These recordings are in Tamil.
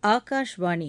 ஆகாஷ்வாணி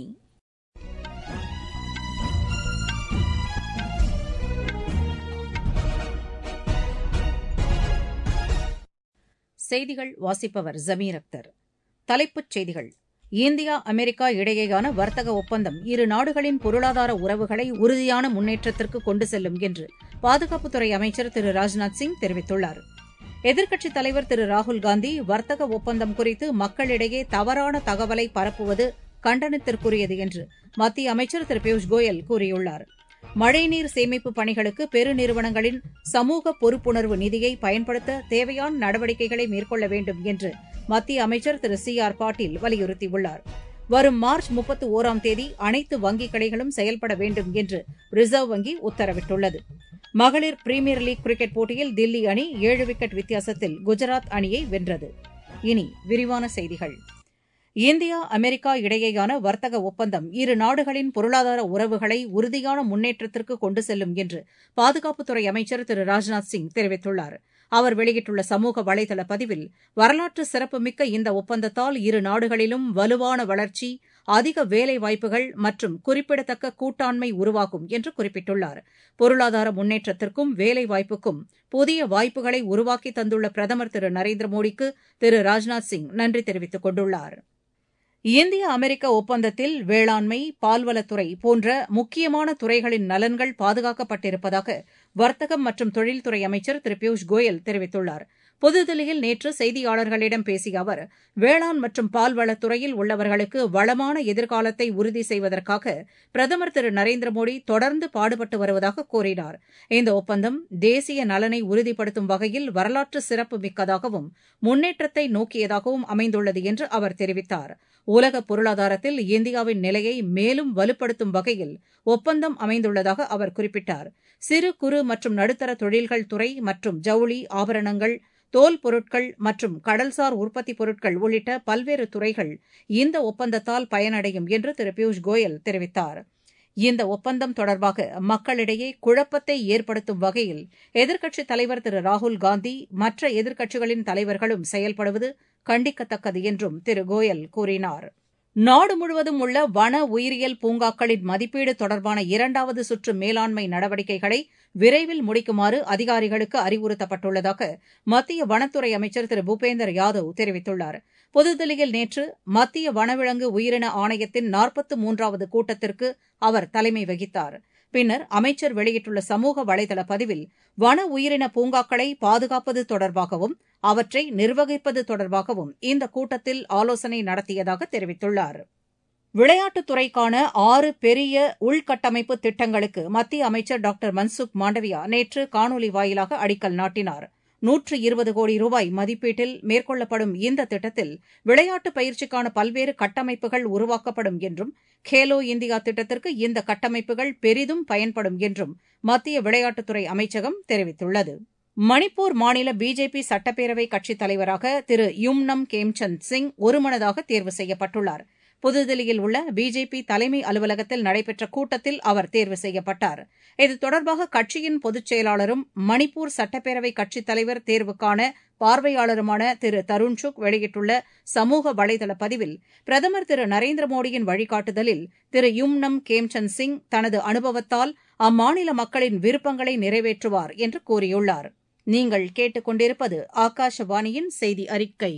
செய்திகள் வாசிப்பவர் ஜமீர் அக்தர் தலைப்புச் செய்திகள் இந்தியா அமெரிக்கா இடையேயான வர்த்தக ஒப்பந்தம் இரு நாடுகளின் பொருளாதார உறவுகளை உறுதியான முன்னேற்றத்திற்கு கொண்டு செல்லும் என்று பாதுகாப்புத்துறை அமைச்சர் திரு ராஜ்நாத் சிங் தெரிவித்துள்ளார் எதிர்க்கட்சித் தலைவர் திரு ராகுல்காந்தி வர்த்தக ஒப்பந்தம் குறித்து மக்களிடையே தவறான தகவலை பரப்புவது கண்டனத்திற்குரியது என்று மத்திய அமைச்சர் திரு பியூஷ் கோயல் கூறியுள்ளார் மழைநீர் சேமிப்பு பணிகளுக்கு பெருநிறுவனங்களின் சமூக பொறுப்புணர்வு நிதியை பயன்படுத்த தேவையான நடவடிக்கைகளை மேற்கொள்ள வேண்டும் என்று மத்திய அமைச்சர் திரு சி ஆர் பாட்டீல் வலியுறுத்தியுள்ளார் வரும் மார்ச் முப்பத்து ஒராம் தேதி அனைத்து வங்கிக் கிளைகளும் செயல்பட வேண்டும் என்று ரிசர்வ் வங்கி உத்தரவிட்டுள்ளது மகளிர் பிரீமியர் லீக் கிரிக்கெட் போட்டியில் தில்லி அணி ஏழு விக்கெட் வித்தியாசத்தில் குஜராத் அணியை வென்றது இனி விரிவான செய்திகள் இந்தியா அமெரிக்கா இடையேயான வர்த்தக ஒப்பந்தம் இரு நாடுகளின் பொருளாதார உறவுகளை உறுதியான முன்னேற்றத்திற்கு கொண்டு செல்லும் என்று பாதுகாப்புத்துறை அமைச்சர் திரு ராஜ்நாத் சிங் தெரிவித்துள்ளார் அவர் வெளியிட்டுள்ள சமூக வலைதள பதிவில் வரலாற்று சிறப்புமிக்க இந்த ஒப்பந்தத்தால் இரு நாடுகளிலும் வலுவான வளர்ச்சி அதிக வேலைவாய்ப்புகள் மற்றும் குறிப்பிடத்தக்க கூட்டாண்மை உருவாகும் என்று குறிப்பிட்டுள்ளார் பொருளாதார முன்னேற்றத்திற்கும் வேலைவாய்ப்புக்கும் புதிய வாய்ப்புகளை உருவாக்கி தந்துள்ள பிரதமர் திரு நரேந்திர மோடிக்கு திரு ராஜ்நாத் சிங் நன்றி தெரிவித்துக் கொண்டுள்ளார் இந்திய அமெரிக்க ஒப்பந்தத்தில் வேளாண்மை பால்வளத்துறை போன்ற முக்கியமான துறைகளின் நலன்கள் பாதுகாக்கப்பட்டிருப்பதாக வர்த்தகம் மற்றும் தொழில்துறை அமைச்சர் திரு பியூஷ் கோயல் தெரிவித்துள்ளார் புதுதில்லியில் நேற்று செய்தியாளர்களிடம் பேசிய அவர் வேளாண் மற்றும் பால்வளத்துறையில் உள்ளவர்களுக்கு வளமான எதிர்காலத்தை உறுதி செய்வதற்காக பிரதமர் திரு நரேந்திர மோடி தொடர்ந்து பாடுபட்டு வருவதாக கூறினார் இந்த ஒப்பந்தம் தேசிய நலனை உறுதிப்படுத்தும் வகையில் வரலாற்று சிறப்பு மிக்கதாகவும் முன்னேற்றத்தை நோக்கியதாகவும் அமைந்துள்ளது என்று அவர் தெரிவித்தார் உலக பொருளாதாரத்தில் இந்தியாவின் நிலையை மேலும் வலுப்படுத்தும் வகையில் ஒப்பந்தம் அமைந்துள்ளதாக அவர் குறிப்பிட்டார் சிறு குறு மற்றும் நடுத்தர தொழில்கள் துறை மற்றும் ஜவுளி ஆபரணங்கள் தோல் பொருட்கள் மற்றும் கடல்சார் உற்பத்திப் பொருட்கள் உள்ளிட்ட பல்வேறு துறைகள் இந்த ஒப்பந்தத்தால் பயனடையும் என்று திரு பியூஷ் கோயல் தெரிவித்தார் இந்த ஒப்பந்தம் தொடர்பாக மக்களிடையே குழப்பத்தை ஏற்படுத்தும் வகையில் எதிர்க்கட்சித் தலைவர் திரு ராகுல்காந்தி மற்ற எதிர்க்கட்சிகளின் தலைவர்களும் செயல்படுவது கண்டிக்கத்தக்கது என்றும் திரு கோயல் கூறினார் நாடு முழுவதும் உள்ள வன உயிரியல் பூங்காக்களின் மதிப்பீடு தொடர்பான இரண்டாவது சுற்று மேலாண்மை நடவடிக்கைகளை விரைவில் முடிக்குமாறு அதிகாரிகளுக்கு அறிவுறுத்தப்பட்டுள்ளதாக மத்திய வனத்துறை அமைச்சர் திரு பூபேந்தர் யாதவ் தெரிவித்துள்ளார் புதுதில்லியில் நேற்று மத்திய வனவிலங்கு உயிரின ஆணையத்தின் நாற்பத்து மூன்றாவது கூட்டத்திற்கு அவர் தலைமை வகித்தார் பின்னர் அமைச்சர் வெளியிட்டுள்ள சமூக வலைதள பதிவில் வன உயிரின பூங்காக்களை பாதுகாப்பது தொடர்பாகவும் அவற்றை நிர்வகிப்பது தொடர்பாகவும் இந்த கூட்டத்தில் ஆலோசனை நடத்தியதாக தெரிவித்துள்ளார் விளையாட்டுத் துறைக்கான ஆறு பெரிய உள்கட்டமைப்பு திட்டங்களுக்கு மத்திய அமைச்சர் டாக்டர் மன்சுக் மாண்டவியா நேற்று காணொலி வாயிலாக அடிக்கல் நாட்டினார் நூற்று இருபது கோடி ரூபாய் மதிப்பீட்டில் மேற்கொள்ளப்படும் இந்த திட்டத்தில் விளையாட்டு பயிற்சிக்கான பல்வேறு கட்டமைப்புகள் உருவாக்கப்படும் என்றும் கேலோ இந்தியா திட்டத்திற்கு இந்த கட்டமைப்புகள் பெரிதும் பயன்படும் என்றும் மத்திய விளையாட்டுத்துறை அமைச்சகம் தெரிவித்துள்ளது மணிப்பூர் மாநில பிஜேபி சட்டப்பேரவை கட்சித் தலைவராக திரு யும்னம் கேம்சந்த் சிங் ஒருமனதாக தேர்வு செய்யப்பட்டுள்ளார் புதுதில்லியில் உள்ள பிஜேபி தலைமை அலுவலகத்தில் நடைபெற்ற கூட்டத்தில் அவர் தேர்வு செய்யப்பட்டார் இது தொடர்பாக கட்சியின் பொதுச் செயலாளரும் மணிப்பூர் சட்டப்பேரவை கட்சித் தலைவர் தேர்வுக்கான பார்வையாளருமான திரு தருண்சுக் வெளியிட்டுள்ள சமூக வலைதள பதிவில் பிரதமர் திரு நரேந்திர மோடியின் வழிகாட்டுதலில் திரு யும்னம் கேம்சந்த் சிங் தனது அனுபவத்தால் அம்மாநில மக்களின் விருப்பங்களை நிறைவேற்றுவார் என்று கூறியுள்ளார் நீங்கள் கேட்டுக்கொண்டிருப்பது ஆகாஷவாணியின் செய்தி அறிக்கை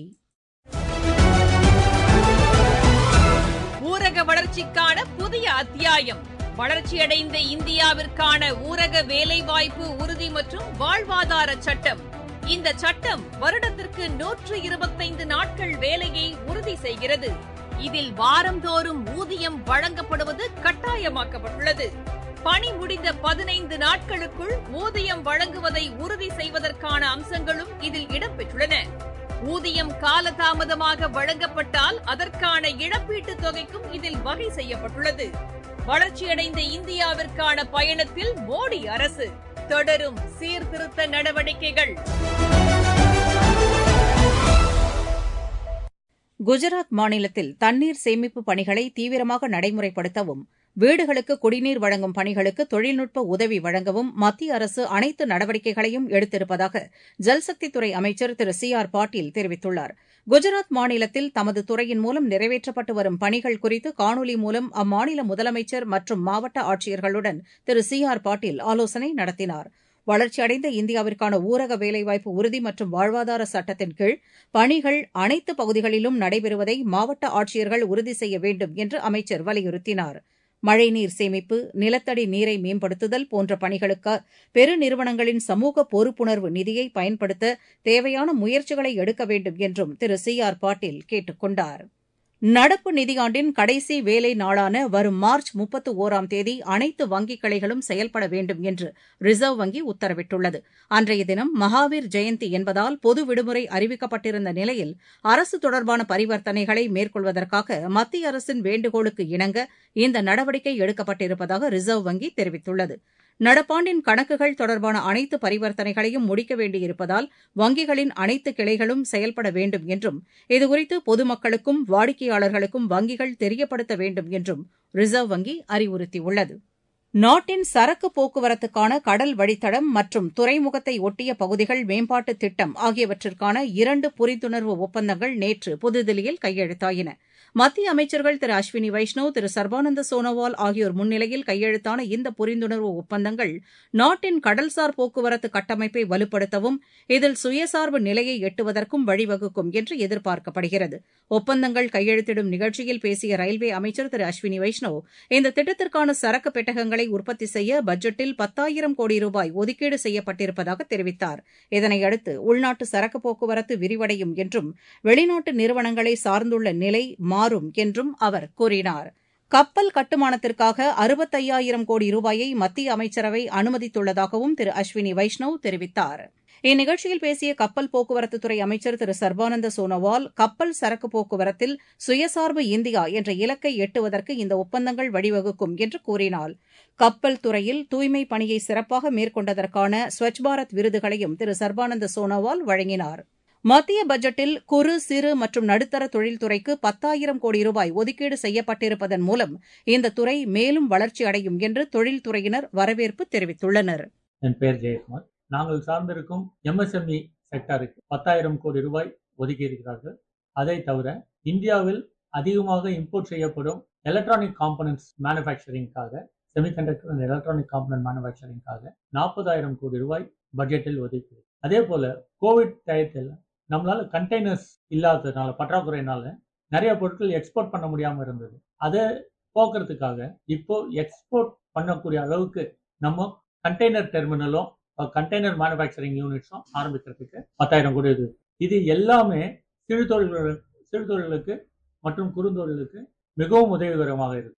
ஊரக வளர்ச்சிக்கான புதிய அத்தியாயம் வளர்ச்சியடைந்த இந்தியாவிற்கான ஊரக வேலைவாய்ப்பு உறுதி மற்றும் வாழ்வாதார சட்டம் இந்த சட்டம் வருடத்திற்கு நூற்று இருபத்தைந்து நாட்கள் வேலையை உறுதி செய்கிறது இதில் வாரந்தோறும் ஊதியம் வழங்கப்படுவது கட்டாயமாக்கப்பட்டுள்ளது பணி முடிந்த பதினைந்து நாட்களுக்குள் ஊதியம் வழங்குவதை உறுதி செய்வதற்கான அம்சங்களும் இதில் இடம்பெற்றுள்ளன ஊதியம் காலதாமதமாக வழங்கப்பட்டால் அதற்கான இழப்பீட்டுத் தொகைக்கும் இதில் வகை செய்யப்பட்டுள்ளது வளர்ச்சியடைந்த இந்தியாவிற்கான பயணத்தில் மோடி அரசு தொடரும் சீர்திருத்த நடவடிக்கைகள் குஜராத் மாநிலத்தில் தண்ணீர் சேமிப்பு பணிகளை தீவிரமாக நடைமுறைப்படுத்தவும் வீடுகளுக்கு குடிநீர் வழங்கும் பணிகளுக்கு தொழில்நுட்ப உதவி வழங்கவும் மத்திய அரசு அனைத்து நடவடிக்கைகளையும் எடுத்திருப்பதாக ஜல்சக்தித்துறை அமைச்சர் திரு சி ஆர் பாட்டீல் தெரிவித்துள்ளார் குஜராத் மாநிலத்தில் தமது துறையின் மூலம் நிறைவேற்றப்பட்டு வரும் பணிகள் குறித்து காணொலி மூலம் அம்மாநில முதலமைச்சர் மற்றும் மாவட்ட ஆட்சியர்களுடன் திரு சி ஆர் பாட்டீல் ஆலோசனை நடத்தினார் வளர்ச்சியடைந்த இந்தியாவிற்கான ஊரக வேலைவாய்ப்பு உறுதி மற்றும் வாழ்வாதார சட்டத்தின் கீழ் பணிகள் அனைத்து பகுதிகளிலும் நடைபெறுவதை மாவட்ட ஆட்சியர்கள் உறுதி செய்ய வேண்டும் என்று அமைச்சர் வலியுறுத்தினார் மழைநீர் சேமிப்பு நிலத்தடி நீரை மேம்படுத்துதல் போன்ற பணிகளுக்கு பெருநிறுவனங்களின் சமூக பொறுப்புணர்வு நிதியை பயன்படுத்த தேவையான முயற்சிகளை எடுக்க வேண்டும் என்றும் திரு சி ஆர் பாட்டீல் கேட்டுக் கொண்டார் நடப்பு நிதியாண்டின் கடைசி வேலை நாளான வரும் மார்ச் முப்பத்து ஒராம் தேதி அனைத்து வங்கிக் கிளைகளும் செயல்பட வேண்டும் என்று ரிசர்வ் வங்கி உத்தரவிட்டுள்ளது அன்றைய தினம் மகாவீர் ஜெயந்தி என்பதால் பொது விடுமுறை அறிவிக்கப்பட்டிருந்த நிலையில் அரசு தொடர்பான பரிவர்த்தனைகளை மேற்கொள்வதற்காக மத்திய அரசின் வேண்டுகோளுக்கு இணங்க இந்த நடவடிக்கை எடுக்கப்பட்டிருப்பதாக ரிசர்வ் வங்கி தெரிவித்துள்ளது நடப்பாண்டின் கணக்குகள் தொடர்பான அனைத்து பரிவர்த்தனைகளையும் முடிக்க வேண்டியிருப்பதால் வங்கிகளின் அனைத்து கிளைகளும் செயல்பட வேண்டும் என்றும் இதுகுறித்து பொதுமக்களுக்கும் வாடிக்கையாளர்களுக்கும் வங்கிகள் தெரியப்படுத்த வேண்டும் என்றும் ரிசர்வ் வங்கி அறிவுறுத்தியுள்ளது நாட்டின் சரக்கு போக்குவரத்துக்கான கடல் வழித்தடம் மற்றும் துறைமுகத்தை ஒட்டிய பகுதிகள் மேம்பாட்டு திட்டம் ஆகியவற்றிற்கான இரண்டு புரிந்துணர்வு ஒப்பந்தங்கள் நேற்று புதுதில்லியில் கையெழுத்தாயின மத்திய அமைச்சர்கள் திரு அஸ்வினி வைஷ்ணவ் திரு சர்பானந்த சோனோவால் ஆகியோர் முன்னிலையில் கையெழுத்தான இந்த புரிந்துணர்வு ஒப்பந்தங்கள் நாட்டின் கடல்சார் போக்குவரத்து கட்டமைப்பை வலுப்படுத்தவும் இதில் சுயசார்பு நிலையை எட்டுவதற்கும் வழிவகுக்கும் என்று எதிர்பார்க்கப்படுகிறது ஒப்பந்தங்கள் கையெழுத்திடும் நிகழ்ச்சியில் பேசிய ரயில்வே அமைச்சர் திரு அஸ்வினி வைஷ்ணவ் இந்த திட்டத்திற்கான சரக்கு பெட்டகங்களை உற்பத்தி செய்ய பட்ஜெட்டில் பத்தாயிரம் கோடி ரூபாய் ஒதுக்கீடு செய்யப்பட்டிருப்பதாக தெரிவித்தார் இதனையடுத்து உள்நாட்டு சரக்கு போக்குவரத்து விரிவடையும் என்றும் வெளிநாட்டு நிறுவனங்களை சார்ந்துள்ள நிலை மாறும் என்றும் அவர் கூறினார் கப்பல் கட்டுமானத்திற்காக அறுபத்தையாயிரம் கோடி ரூபாயை மத்திய அமைச்சரவை அனுமதித்துள்ளதாகவும் திரு அஸ்வினி வைஷ்ணவ் தெரிவித்தார் இந்நிகழ்ச்சியில் பேசிய கப்பல் போக்குவரத்துத்துறை அமைச்சர் திரு சர்பானந்த சோனோவால் கப்பல் சரக்கு போக்குவரத்தில் சுயசார்பு இந்தியா என்ற இலக்கை எட்டுவதற்கு இந்த ஒப்பந்தங்கள் வழிவகுக்கும் என்று கூறினார் கப்பல் துறையில் தூய்மை பணியை சிறப்பாக மேற்கொண்டதற்கான ஸ்வச் பாரத் விருதுகளையும் திரு சர்பானந்த சோனோவால் வழங்கினார் மத்திய பட்ஜெட்டில் குறு சிறு மற்றும் நடுத்தர தொழில்துறைக்கு பத்தாயிரம் கோடி ரூபாய் ஒதுக்கீடு செய்யப்பட்டிருப்பதன் மூலம் இந்த துறை மேலும் வளர்ச்சி அடையும் என்று தொழில்துறையினர் வரவேற்பு தெரிவித்துள்ளனர் என் பெயர் ஜெயக்குமார் நாங்கள் சார்ந்திருக்கும் எம்எஸ்எம்இ செக்டருக்கு பத்தாயிரம் கோடி ரூபாய் ஒதுக்கி இருக்கிறார்கள் அதை தவிர இந்தியாவில் அதிகமாக இம்போர்ட் செய்யப்படும் எலக்ட்ரானிக் காம்பனன்ட்ஸ் மேனுஃபேக்சரிங்காக செமிகண்டக்டர் அண்ட் எலக்ட்ரானிக் காம்பனன்ட் மேனுஃபேக்சரிங்காக நாற்பதாயிரம் கோடி ரூபாய் பட்ஜெட்டில் ஒதுக்கி அதே போல கோவிட் டயத்தில் நம்மளால கண்டெய்னர்ஸ் இல்லாததுனால பற்றாக்குறையினால நிறைய பொருட்கள் எக்ஸ்போர்ட் பண்ண முடியாமல் இருந்தது அதை போக்குறதுக்காக இப்போ எக்ஸ்போர்ட் பண்ணக்கூடிய அளவுக்கு நம்ம கண்டெய்னர் டெர்மினலும் கண்டெய்னர் மேனுஃபேக்சரிங் யூனிட்ஸும் ஆரம்பிக்கிறதுக்கு பத்தாயிரம் கோடி இது இது எல்லாமே சிறு தொழில்கள் சிறு தொழில்களுக்கு மற்றும் குறுந்தொழிலுக்கு மிகவும் உதவிகரமாக இருக்கு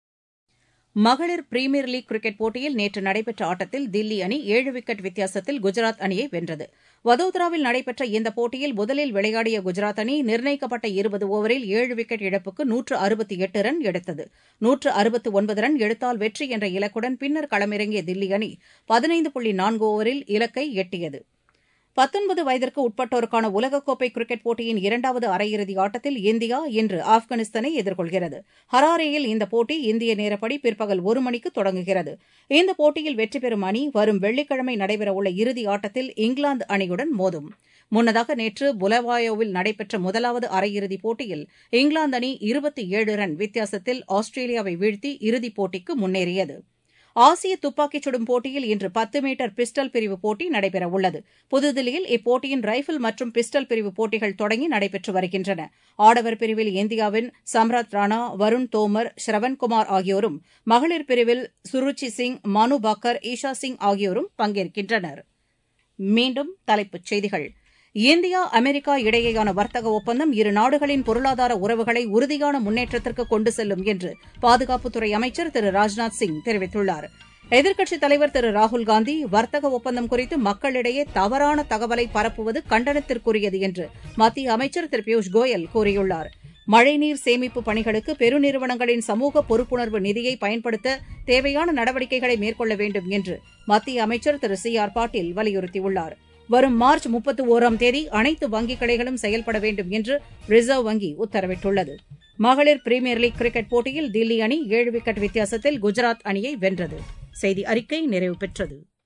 மகளிர் பிரீமியர் லீக் கிரிக்கெட் போட்டியில் நேற்று நடைபெற்ற ஆட்டத்தில் தில்லி அணி ஏழு விக்கெட் வித்தியாசத்தில் குஜராத் அணியை வென்றது வதோதராவில் நடைபெற்ற இந்த போட்டியில் முதலில் விளையாடிய குஜராத் அணி நிர்ணயிக்கப்பட்ட இருபது ஓவரில் ஏழு விக்கெட் இழப்புக்கு நூற்று அறுபத்தி எட்டு ரன் எடுத்தது நூற்று அறுபத்து ஒன்பது ரன் எடுத்தால் வெற்றி என்ற இலக்குடன் பின்னர் களமிறங்கிய தில்லி அணி பதினைந்து புள்ளி நான்கு ஓவரில் இலக்கை எட்டியது பத்தொன்பது வயதிற்கு உட்பட்டோருக்கான உலகக்கோப்பை கிரிக்கெட் போட்டியின் இரண்டாவது அரையிறுதி ஆட்டத்தில் இந்தியா இன்று ஆப்கானிஸ்தானை எதிர்கொள்கிறது ஹராரேயில் இந்த போட்டி இந்திய நேரப்படி பிற்பகல் ஒரு மணிக்கு தொடங்குகிறது இந்த போட்டியில் வெற்றி பெறும் அணி வரும் வெள்ளிக்கிழமை நடைபெறவுள்ள இறுதி ஆட்டத்தில் இங்கிலாந்து அணியுடன் மோதும் முன்னதாக நேற்று புலவாயோவில் நடைபெற்ற முதலாவது அரையிறுதிப் போட்டியில் இங்கிலாந்து அணி இருபத்தி ஏழு ரன் வித்தியாசத்தில் ஆஸ்திரேலியாவை வீழ்த்தி இறுதிப் போட்டிக்கு முன்னேறியது ஆசிய துப்பாக்கிச் சுடும் போட்டியில் இன்று பத்து மீட்டர் பிஸ்டல் பிரிவு போட்டி நடைபெறவுள்ளது புதுதில்லியில் இப்போட்டியின் ரைபிள் மற்றும் பிஸ்டல் பிரிவு போட்டிகள் தொடங்கி நடைபெற்று வருகின்றன ஆடவர் பிரிவில் இந்தியாவின் சம்ராத் ராணா வருண் தோமர் ஸ்ரவன்குமார் ஆகியோரும் மகளிர் பிரிவில் சுருச்சி சிங் மனு பாக்கர் ஈஷா சிங் ஆகியோரும் பங்கேற்கின்றனர் மீண்டும் தலைப்புச் செய்திகள் இந்தியா அமெரிக்கா இடையேயான வர்த்தக ஒப்பந்தம் இரு நாடுகளின் பொருளாதார உறவுகளை உறுதியான முன்னேற்றத்திற்கு கொண்டு செல்லும் என்று பாதுகாப்புத்துறை அமைச்சர் திரு ராஜ்நாத் சிங் தெரிவித்துள்ளார் எதிர்க்கட்சித் தலைவர் திரு ராகுல்காந்தி வர்த்தக ஒப்பந்தம் குறித்து மக்களிடையே தவறான தகவலை பரப்புவது கண்டனத்திற்குரியது என்று மத்திய அமைச்சர் திரு பியூஷ் கோயல் கூறியுள்ளார் மழைநீர் சேமிப்பு பணிகளுக்கு பெருநிறுவனங்களின் சமூக பொறுப்புணர்வு நிதியை பயன்படுத்த தேவையான நடவடிக்கைகளை மேற்கொள்ள வேண்டும் என்று மத்திய அமைச்சர் திரு சி ஆர் பாட்டீல் வலியுறுத்தியுள்ளார் வரும் மார்ச் முப்பத்து ஒராம் தேதி அனைத்து வங்கிக் கிளைகளும் செயல்பட வேண்டும் என்று ரிசர்வ் வங்கி உத்தரவிட்டுள்ளது மகளிர் பிரீமியர் லீக் கிரிக்கெட் போட்டியில் தில்லி அணி ஏழு விக்கெட் வித்தியாசத்தில் குஜராத் அணியை வென்றது செய்தி அறிக்கை நிறைவு பெற்றது